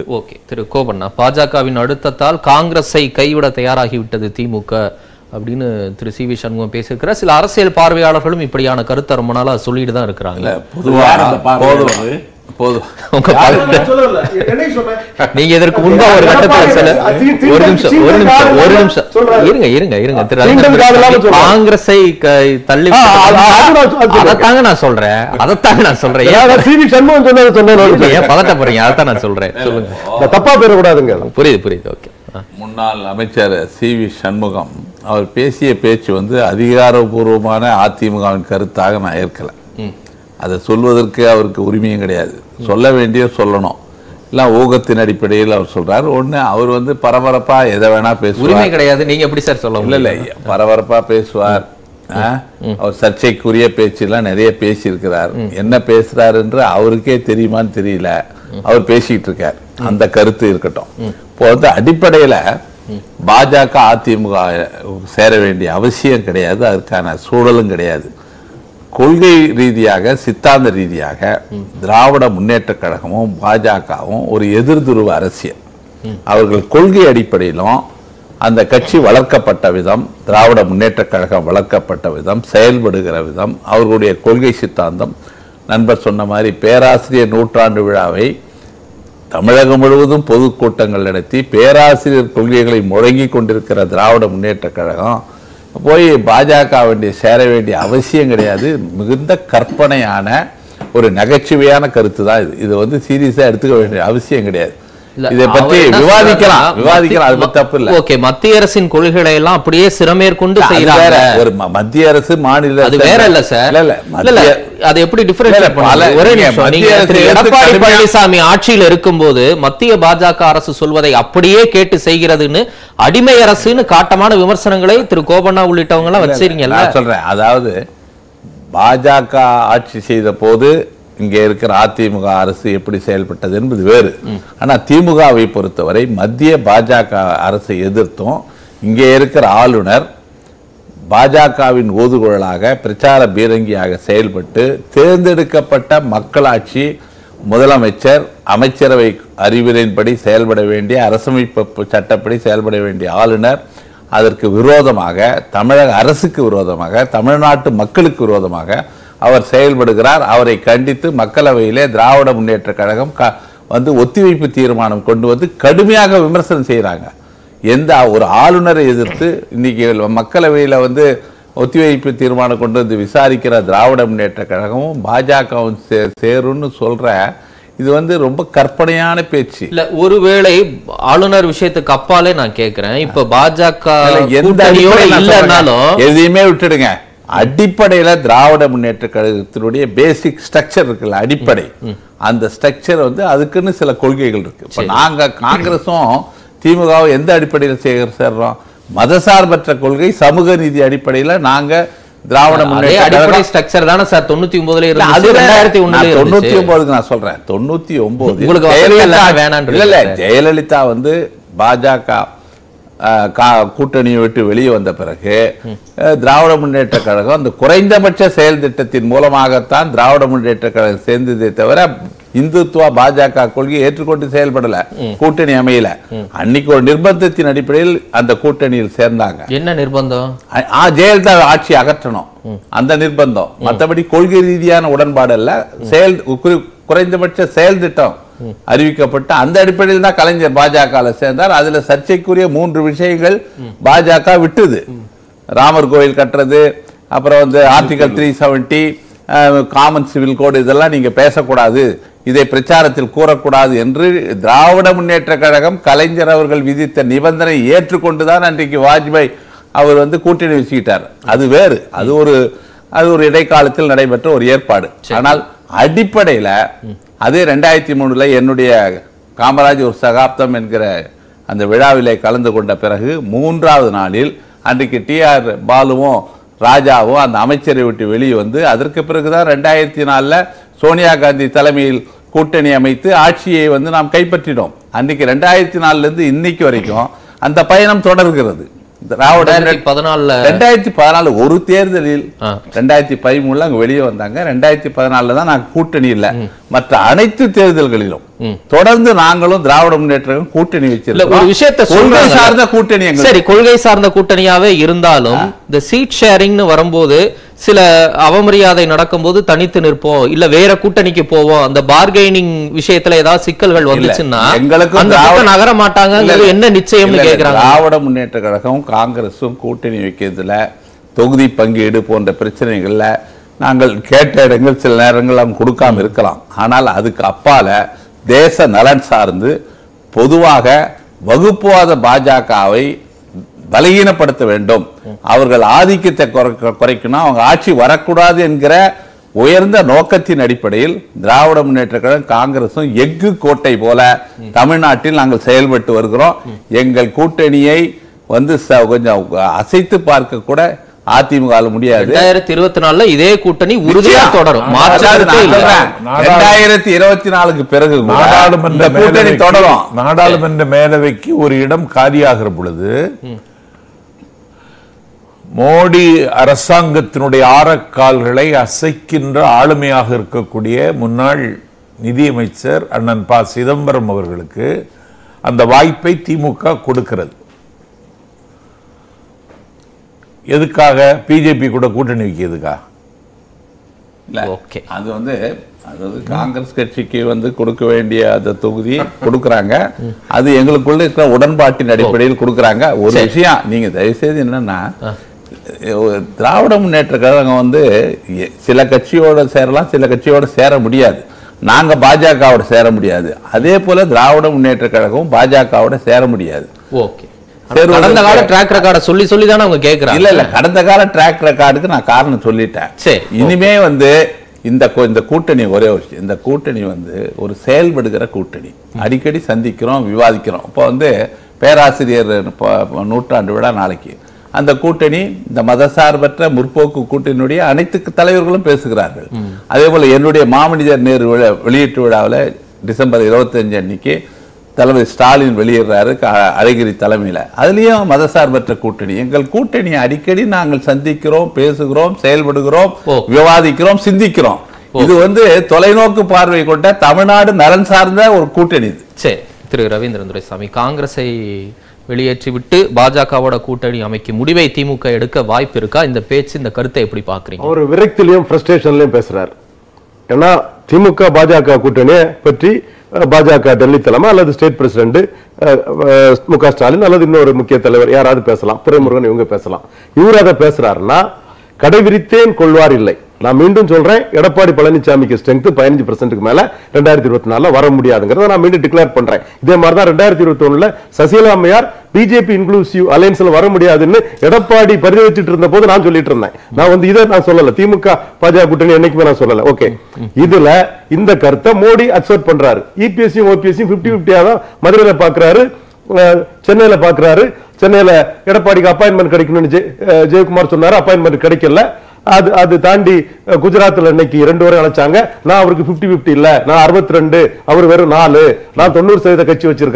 Okay திரு கோபண்ணா பாஜகவின் அழுத்தத்தால் காங்கிரஸை கைவிட தயாராகிவிட்டது திமுக அப்படின்னு திரு சி வி சண்முகம் பேசியிருக்கிறார் சில அரசியல் பார்வையாளர்களும் இப்படியான கருத்தை ரொம்ப நாளா சொல்லிட்டு தான் இருக்கிறாங்க பொதுவா யார் அந்த பார்வையாளர்? போதும் போதும் உங்க யாரு பக்கத்துல- நான் சொல்லல. என்னைக்கு சொன்னேன்? நீங்க இதற்கு முன்பா ஒரு கட்டத்துல சில தி- தி- ஒரு நிமிஷம் தி- ஒரு நிமிஷம் ஒரு தி- நிமிஷம் சொல்றாரு. இருங்க இருங்க இருங்க திரு தீண்டல் ரவீந்திரன் காதலாம சொல்றாரு. காங்கிரஸை க- தள்ளி ஆ, அது- அது நான் சொ- அது சொல்றேன். அதைத்தாங்க நான் சொல்றேன் அதைத்தாங்க நான் சொல்றேன் ஏன் அதான் சி வி சண்முகம் சொன்னதை சொன்னேன் நான் இருங்க, ஏன் சொல்றேன். பதட்டப்படுறீங்க அதைத்தான் நான் சொல்றேன் சொல்லுங்க நான் தப்பா போயிடக்கூடாதுங்க புரியுது புரியுது ஓகே முன்னாள் அமைச்சர் சி வி சண்முகம் அவர் பேசிய பேச்சு வந்து அதிகாரபூர்வமான அதிமுகவின் கருத்தாக நான் ஏற்கல அதை சொல்வதற்கு அவருக்கு உரிமையும் கிடையாது சொல்ல வேண்டிய சொல்லணும் இல்ல ஊகத்தின் அடிப்படையில் அவர் சொல்றாரு ஒண்ணு அவர் வந்து பரபரப்பா எதை வேணா உரிமை பேசுவார் கிடையாது நீங்க எப்படி சார் சொல்ல இல்ல இல்ல முடியும் பரபரப்பா பேசுவார் ஆ? அவர் சர்ச்சைக்குரிய பேச்செல்லாம் நிறைய பேசியிருக்கிறார் என்ன பேசுறாரு என்று அவருக்கே தெரியுமான்னு தெரியல அவர் பேசிட்டு இருக்கார் அந்த கருத்து இருக்கட்டும் இப்போ வந்து அடிப்படையில பாஜக அதிமுக சேர வேண்டிய அவசியம் கிடையாது அதற்கான சூழலும் கிடையாது கொள்கை ரீதியாக சித்தாந்த ரீதியாக திராவிட முன்னேற்றக் கழகமும் பாஜகவும் ஒரு எதிர்துருவ அரசியல் அவர்கள் கொள்கை அடிப்படையிலும் அந்த கட்சி வளர்க்கப்பட்ட விதம் திராவிட முன்னேற்றக் கழகம் வளர்க்கப்பட்ட விதம் செயல்படுகிற விதம் அவர்களுடைய கொள்கை சித்தாந்தம் நண்பர் சொன்ன மாதிரி பேராசிரியர் நூற்றாண்டு விழாவை தமிழகம் முழுவதும் பொதுக்கூட்டங்கள் நடத்தி பேராசிரியர் கொள்கைகளை முழங்கி கொண்டிருக்கிற திராவிட முன்னேற்றக் கழகம் போய் பாஜக வேண்டிய சேர வேண்டிய அவசியம் கிடையாது மிகுந்த கற்பனையான ஒரு நகைச்சுவையான கருத்து தான் இது இது வந்து சீரியஸா எடுத்துக்க வேண்டிய அவசியம் கிடையாது இல்ல, இதை பற்றி அவர் என்ன விவாதிக்கலாம் சொல்றாருன்னா, விவாதிக்கலாம் அது மத்தி- பத்தி தப்பு இல்ல ஓகே மத்திய அரசின் கொள்கைகளை எல்லாம் அப்படியே சிறமேற்கொண்டு அது செய்யறாங்க வேற. ஒரு ம- மத்திய அரசு மாநில அது அரசு- வேற இல்ல சார் இல்ல இல்ல இல்ல இல்ல மத்திய அது எப்படி இல்ல, டிஃபரன்ஷியேட் இல்ல, பண்ணுங்க பல- ஒரே நீங்க நிமிஷம் மத்திய நீங்க அரசு திரு எடுத்து எடப்பாடி கடுமையா- பழனிசாமி ஆட்சியில் இருக்கும்போது மத்திய பாஜக அரசு சொல்வதை அப்படியே கேட்டு செய்கிறதுன்னு அடிமை அரசுன்னு காட்டமான விமர்சனங்களை திரு கோபண்ணா உள்ளிட்டவங்க எல்லாம் வச்சிருக்கீங்கல்ல நான் சொல்றேன் அதாவது பாஜக ஆட்சி செய்த போது இங்கே இருக்கிற அதிமுக அரசு எப்படி செயல்பட்டது என்பது வேறு ஆனா திமுகவை பொறுத்தவரை மத்திய பாஜக அரசை எதிர்த்தும் இங்கே இருக்கிற ஆளுநர் பாஜகவின் ஊதுகுழலாக பிரச்சார பீரங்கியாக செயல்பட்டு தேர்ந்தெடுக்கப்பட்ட மக்களாட்சி முதலமைச்சர் அமைச்சரவை அறிவுரையின்படி செயல்பட வேண்டிய அரசமைப்பு சட்டப்படி செயல்பட வேண்டிய ஆளுநர் அதற்கு விரோதமாக தமிழக அரசுக்கு விரோதமாக தமிழ்நாட்டு மக்களுக்கு விரோதமாக அவர் செயல்படுகிறார் அவரை கண்டித்து மக்களவையிலே திராவிட முன்னேற்ற கழகம் க- வந்து ஒத்திவைப்பு தீர்மானம் கொண்டு வந்து கடுமையாக விமர்சனம் செய்கிறாங்க எந்த ஒரு ஆளுநரை எதிர்த்து இன்னைக்கு மக்களவையில் வந்து ஒத்திவைப்பு தீர்மானம் கொண்டு வந்து விசாரிக்கிற திராவிட முன்னேற்ற கழகமும் பாஜகவும் சே சேரும்னு சொல்ற இது வந்து ரொம்ப கற்பனையான பேச்சு இல்ல ஒருவேளை ஆளுநர் விஷயத்துக்கு அப்பாலே நான் கேக்குறேன் இப்ப பாஜக அதுல எந்த கூட்டணியோட அடிப்படையில நான் இல்லைன்னாலும் சொல்றேங்க. எதையுமே விட்டுடுங்க அடிப்படையில திராவிட முன்னேற்ற கழகத்தினுடைய பேசிக் ஸ்ட்ரக்சர் இருக்குல்ல அடிப்படை அந்த ஸ்ட்ரக்சர் வந்து அதுக்குன்னு சில கொள்கைகள் இருக்கு இப்ப நாங்க காங்கிரஸும் திமுகவும் எந்த அடிப்படையில் சேர சேர்றோம் மதசார்பற்ற கொள்கை சமூக நீதி அடிப்படையில நாங்க திராவிட அதே முன்னேற்ற அடிப்படை கழகம் ஸ்ட்ரக்சர் தானே சார் தொண்ணூத்தி ஒன்பதுல இல்ல, இருந்து அது வேற. ரெண்டாயிரத்தி நான் ஒண்ணுல தொண்ணூத்தி இருந்துச்சு ஒன்பதுக்கு நான் சொல்றேன் தொண்ணூத்தி ஒன்பது உங்களுக்கு வசதி எல்லாம் வேணான்றீங்க இல்ல இல்ல சார். ஜெயலலிதா வந்து பாஜக அஹ், கா- கூட்டணியை விட்டு வெளியே வந்த பிறகு அஹ், திராவிட முன்னேற்ற கழகம் அந்த குறைந்தபட்ச செயல் திட்டத்தின் மூலமாகத்தான் திராவிட முன்னேற்ற கழகம் சேர்ந்ததே தவிர இந்துத்துவா பாஜக கொள்கையை ஏற்றுக்கொண்டு செயல்படல கூட்டணி அமையல அன்னைக்கு ஒரு நிர்பந்தத்தின் அடிப்படையில் அந்த கூட்டணியில் சேர்ந்தாங்க என்ன நிர்பந்தம் ஆ- ஆ, ஜெயலலிதா ஆட்சி அகற்றணும் அந்த நிர்பந்தம் மத்தபடி கொள்கை ரீதியான உடன்பாடு அல்ல செயல் குறி- குறைந்தபட்ச செயல் திட்டம் அறிவிக்கப்பட்டு அந்த அடிப்படையில் தான் கலைஞர் பாஜக சேர்ந்தார் அதுல சர்ச்சைக்குரிய மூன்று விஷயங்கள் பாஜக விட்டுது ராமர் கோயில் கட்டுறது அப்புறம் வந்து article three seventy common civil code இதெல்லாம் நீங்க பேசக்கூடாது இதை பிரச்சாரத்தில் கூறக்கூடாது என்று திராவிட முன்னேற்ற கழகம் கலைஞர் அவர்கள் விதித்த நிபந்தனை ஏற்றுக்கொண்டுதான் அன்றைக்கு வாஜ்பாய் அவர் வந்து கூட்டணி வச்சுக்கிட்டார் அது வேறு அது ஒரு அது ஒரு இடைக்காலத்தில் நடைபெற்ற ஒரு ஏற்பாடு ஆனால் அடிப்படையில அதே ரெண்டாயிரத்தி மூணுல என்னுடைய காமராஜ் ஒரு சகாப்தம் என்கிற அந்த விழாவிலே கலந்து கொண்ட பிறகு மூன்றாவது நாளில் அன்றைக்கு டிஆர் பாலுவும் ராஜாவும் அந்த அமைச்சரை விட்டு வெளியே வந்து அதற்கு பிறகுதான் ரெண்டாயிரத்தி நாலுல சோனியா காந்தி தலைமையில் கூட்டணி அமைத்து ஆட்சியை வந்து நாம் கைப்பற்றினோம் அன்னைக்கு ரெண்டாயிரத்தி நாலுல இருந்து இன்னைக்கு வரைக்கும் அந்த பயணம் தொடர்கிறது திராவிட ரெண்டாயிரத்தி பதினாலுல ரெண்டாயிரத்தி பதினாலு ஒரு தேர்தலில் ஆ. ரெண்டாயிரத்தி பதிமூணுல அங்க வெளியே வந்தாங்க ரெண்டாயிரத்தி பதினாலுல தான் நாங்க கூட்டணி இல்ல மற்ற அனைத்து தேர்தல்களிலும் தொடர்ந்து நாங்களும் திராவிட முன்னேற்ற கழகம் கூட்டணி இல்ல ஒரு வச்சிருக்கோம் விஷயத்தை கொள்கை சொல்றாங்க. சார்ந்த கூட்டணி எங்களுக்கு சரி கொள்கை சார்ந்த கூட்டணியாவே இருந்தாலும் இந்த சீட் ஷேரிங்னு வரும்போது சில அவமரியாதை நடக்கும்போது தனித்து நிற்போம் இல்ல வேற கூட்டணிக்கு போவோம் அந்த பார்கெனிங் விஷயத்துல ஏதாவது சிக்கல்கள் வந்துச்சுன்னா எங்களுக்கும் அந்த திராவிட- பக்கம் நகர மாட்டாங்கிறது இல்ல, என்ன நிச்சயம்னு இல்ல, இல்ல, கேக்குறாங்க திராவிட முன்னேற்ற கழகம் காங்கிரஸும் கூட்டணி வைக்கிறதுல தொகுதி பங்கீடு போன்ற பிரச்சனைகள்ல நாங்கள் கேட்ட இடங்கள் சில நேரங்கள் அவங்க கொடுக்காம இருக்கலாம் ஆனால் அதுக்கு அப்பால தேச நலன் சார்ந்து பொதுவாக வகுப்புவாத பாஜகவை பலகீனப்படுத்த வேண்டும் அவர்கள் ஆதிக்கத்தை குறைக்க- குறைக்கணும் அவங்க ஆட்சி வரக்கூடாது என்கிற உயர்ந்த நோக்கத்தின் அடிப்படையில் திராவிட முன்னேற்ற கழகம் காங்கிரசும் எஃகு கோட்டை போல தமிழ்நாட்டில் நாங்கள் செயல்பட்டு வருகிறோம் எங்கள் கூட்டணியை வந்து ச- கொஞ்சம் அசைத்து பார்க்க கூட அதிமுக முடியாது ரெண்டாயிரத்தி இருபத்தி நாலுல இதே கூட்டணி உறுதியா நிச்சயம். தொடரும் அதாவது மாற்றாரு நான் இல்ல சொல்றேன், நாடாளு- ரெண்டாயிரத்தி இருபத்தி நாலுக்கு பிறகு கூட நாடாளுமன்ற இந்த கூட்டணி மேலவைக்கு- தொடரும் நாடாளுமன்ற மேலவைக்கு ஒரு இடம் காலியாகிற பொழுது மோடி அரசாங்கத்தினுடைய ஆரக்கால்களை அசைக்கின்ற ஆளுமையாக இருக்கக்கூடிய முன்னாள் நிதியமைச்சர் அண்ணன் ப சிதம்பரம் அவர்களுக்கு அந்த வாய்ப்பை திமுக கொடுக்கிறது எதுக்காக பிஜேபி கூட கூட்டணி வைக்கிறதுக்கா இல்ல, ஓகே. அது வந்து அதாவது காங்கிரஸ் கட்சிக்கு வந்து கொடுக்க வேண்டிய அந்த தொகுதி கொடுக்கறாங்க அது எங்களுக்குள்ள இருக்கிற உடன்பாட்டின் அடிப்படையில் கொடுக்கறாங்க ஒரு விஷயம் நீங்க தயவு செய்து என்னன்னா அஹ், திராவிட முன்னேற்ற கழகம் வந்து எ- சில கட்சியோட சேரலாம் சில கட்சியோட சேர முடியாது நாங்க பாஜகவோட சேர முடியாது அதே போல திராவிட முன்னேற்ற கழகம் பாஜகவோட சேர முடியாது ஓகே சேருவதற்கு- கடந்த கால ட்ராக் ரெக்கார்ட சொல்லி சொல்லி தானே அவங்க கேக்குறாங்க இல்ல இல்ல கடந்த கால ட்ராக் ரெக்கார்டுக்கு நான் காரணம் சொல்லிட்டேன் சரி. இனிமே வந்து இந்த கூ- இந்த கூட்டணி ஒரே ஒரு விஷயம் இந்த கூட்டணி வந்து ஒரு செயல்படுகிற கூட்டணி அடிக்கடி சந்திக்கிறோம் விவாதிக்கிறோம் இப்போ வந்து பேராசிரியர் ப- நூற்றாண்டு விழா நாளைக்கு அந்த கூட்டணி இந்த மதசார்பற்ற முற்போக்கு கூட்டணியுடைய அனைத்து தலைவர்களும் பேசுகிறார்கள் அதே போல என்னுடைய மாமனிதர் நேரு விழா- வெளியீட்டு விழாவில் டிசம்பர் 25 அன்னைக்கு தலைவர் ஸ்டாலின் வெளியிடுறாரு க- அழகிரி தலைமையில அதுலயும் மதசார்பற்ற கூட்டணி எங்கள் கூட்டணி அடிக்கடி நாங்கள் சந்திக்கிறோம் பேசுகிறோம் செயல்படுகிறோம் ஓ. விவாதிக்கிறோம் சிந்திக்கிறோம் இது வந்து தொலைநோக்கு பார்வை கொண்ட தமிழ்நாடு நலன் சார்ந்த ஒரு கூட்டணி இது சரி திரு ரவீந்திரன் துரைசாமி காங்கிரஸை வெளியேற்றி விட்டு பாஜகவோட கூட்டணி அமைக்கும் முடிவை திமுக எடுக்க வாய்ப்பு இருக்கா இந்த பேச்சு இந்த கருத்தை எப்படி பாக்குறீங்க அவர் விரக்திலையும் ஃப்ரஸ்ட்ரேஷன்லயும் பேசுறாரு ஏன்னா திமுக பாஜக கூட்டணியை பற்றி அஹ், பாஜக டெல்லி தலைமை அல்லது ஸ்டேட் பிரசிடென்ட் மு க ஸ்டாலின் அல்லது இன்னொரு முக்கிய தலைவர் யாராவது பேசலாம் துரைமுருகன் இவங்க பேசலாம் இவர் அதை பேசுறாருன்னா கடைவிரித்தேன் கொள்வார் இல்லை நான் மீண்டும் சொல்றேன் எடப்பாடி பழனிசாமிக்கு ஸ்ட்ரென்த் பதினஞ்சு பர்சன்ட்டுக்கு மேல ரெண்டாயிரத்தி இருபத்தி நாலுல வர முடியாதுங்கிறத நான் மீண்டும் டிக்ளேர் பண்றேன் இதே மாதிரி தான் ரெண்டாயிரத்தி இருபத்தி ஒண்ணுல சசிகலா அம்மையார் பிஜேபி இன்க்ளூசிவ் அலையன்ஸ்ல வர முடியாதுன்னு எடப்பாடி பரிதவிச்சிட்டு இருந்த போது நான் சொல்லிட்டு இருந்தேன் நான் வந்து இதை நான் சொல்லல திமுக பாஜக கூட்டணி என்னைக்குமே நான் சொல்லல ஓகே இதுல இந்த கருத்தை மோடி அக்செப்ட் பண்றாரு இபிஎஸ்சியும் ஓபிஎஸ்சியும் பிப்டி பிப்டியா தான் மதுரையில பாக்குறாரு அஹ், சென்னையில பாக்குறாரு சென்னையில எடப்பாடிக்கு அப்பாயின்மெண்ட் கிடைக்கணும்னு ஜெய- அஹ், ஜெயக்குமார் சொன்னாரு அப்பாயின்மெண்ட் கிடைக்கல அது அது தாண்டி அஹ், குஜராத்ல இன்னைக்கு ரெண்டு வரை அழைச்சாங்க நான் அவருக்கு 50 50 இல்ல நான் 62 ரெண்டு அவர் வெறும் நாலு நான் தொண்ணூறு சதவீத கட்சி வச்சிருக்கேன்